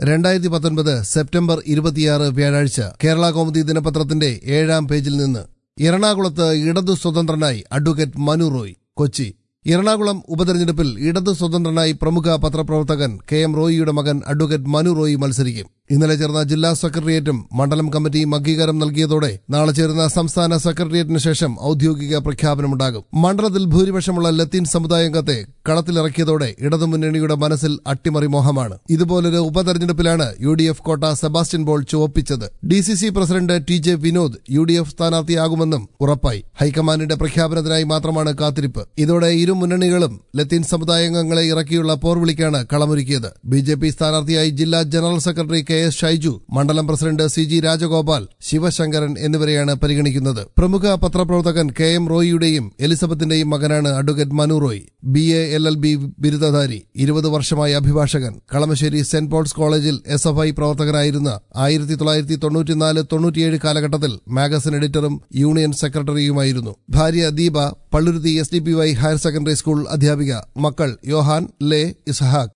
രണ്ടായിരത്തി പത്തൊൻപത് സെപ്റ്റംബർ ഇരുപത്തിയാറ് വ്യാഴാഴ്ച കേരള കൗമുദി ദിനപത്രത്തിന്റെ ഏഴാം പേജിൽ നിന്ന് എറണാകുളത്ത് ഇടതു സ്വതന്ത്രനായി അഡ്വക്കേറ്റ് മനു റോയ് കൊച്ചി എറണാകുളം ഉപതെരഞ്ഞെടുപ്പിൽ ഇടതു സ്വതന്ത്രനായി പ്രമുഖ പത്രപ്രവർത്തകൻ കെ എം റോയിയുടെ മകൻ അഡ്വക്കേറ്റ് മനു റോയി മത്സരിക്കും ഇന്നലെ ചേർന്ന ജില്ലാ സെക്രട്ടേറിയറ്റും മണ്ഡലം കമ്മിറ്റിയും അംഗീകാരം നൽകിയതോടെ നാളെ ചേരുന്ന സംസ്ഥാന സെക്രട്ടേറിയറ്റിന് ശേഷം ഔദ്യോഗിക പ്രഖ്യാപനമുണ്ടാകും മണ്ഡലത്തിൽ ഭൂരിപക്ഷമുള്ള ലത്തീൻ സമുദായാംഗത്തെ കളത്തിലിറക്കിയതോടെ ഇടതുമുന്നണിയുടെ മനസ്സിൽ അട്ടിമറി മോഹമാണ് ഇതുപോലൊരു ഉപതെരഞ്ഞെടുപ്പിലാണ് യു ഡി എഫ് കോട്ട സെബാസ്റ്റ്യൻ ബോൾ ചുവപ്പിച്ചത് D C C president T J Vinod U D F സ്ഥാനാർത്ഥിയാകുമെന്നും ഉറപ്പായി ഹൈക്കമാൻഡിന്റെ പ്രഖ്യാപനത്തിനായി മാത്രമാണ് കാത്തിരിപ്പ് ഇതോടെ ഇരു മുന്നണികളും ലത്തീൻ സമുദായാംഗങ്ങളെ ഇറക്കിയുള്ള പോർവിളിക്കാണ് കളമൊരുക്കിയത് ബി ജെ പി സ്ഥാനാർത്ഥിയായി ജില്ലാ general secretary K S Shaiju മണ്ഡലം president C G Rajagopal Sivasankaran എന്നിവരെയാണ് പരിഗണിക്കുന്നത് പ്രമുഖ പത്രപ്രവർത്തകൻ കെ എം റോയിയുടെയും എലിസബത്തിന്റെയും മകനാണ് advocate Manu Roy B A L L B ബിരുദധാരി ഇരുപത് വർഷമായി അഭിഭാഷകൻ കളമശ്ശേരി സെന്റ് പോൾസ് കോളേജിൽ എസ് എഫ് ഐ പ്രവർത്തകനായിരുന്ന ആയിരത്തി തൊള്ളായിരത്തി തൊണ്ണൂറ്റിനാല് തൊണ്ണൂറ്റിയേഴ് കാലഘട്ടത്തിൽ മാഗസിൻ എഡിറ്ററും യൂണിയൻ സെക്രട്ടറിയുമായിരുന്നു ഭാര്യ Deepa Palluruthy S D P Y higher secondary school അധ്യാപിക മക്കൾ യോഹാൻ ലേ ഇസ്ഹാഖ്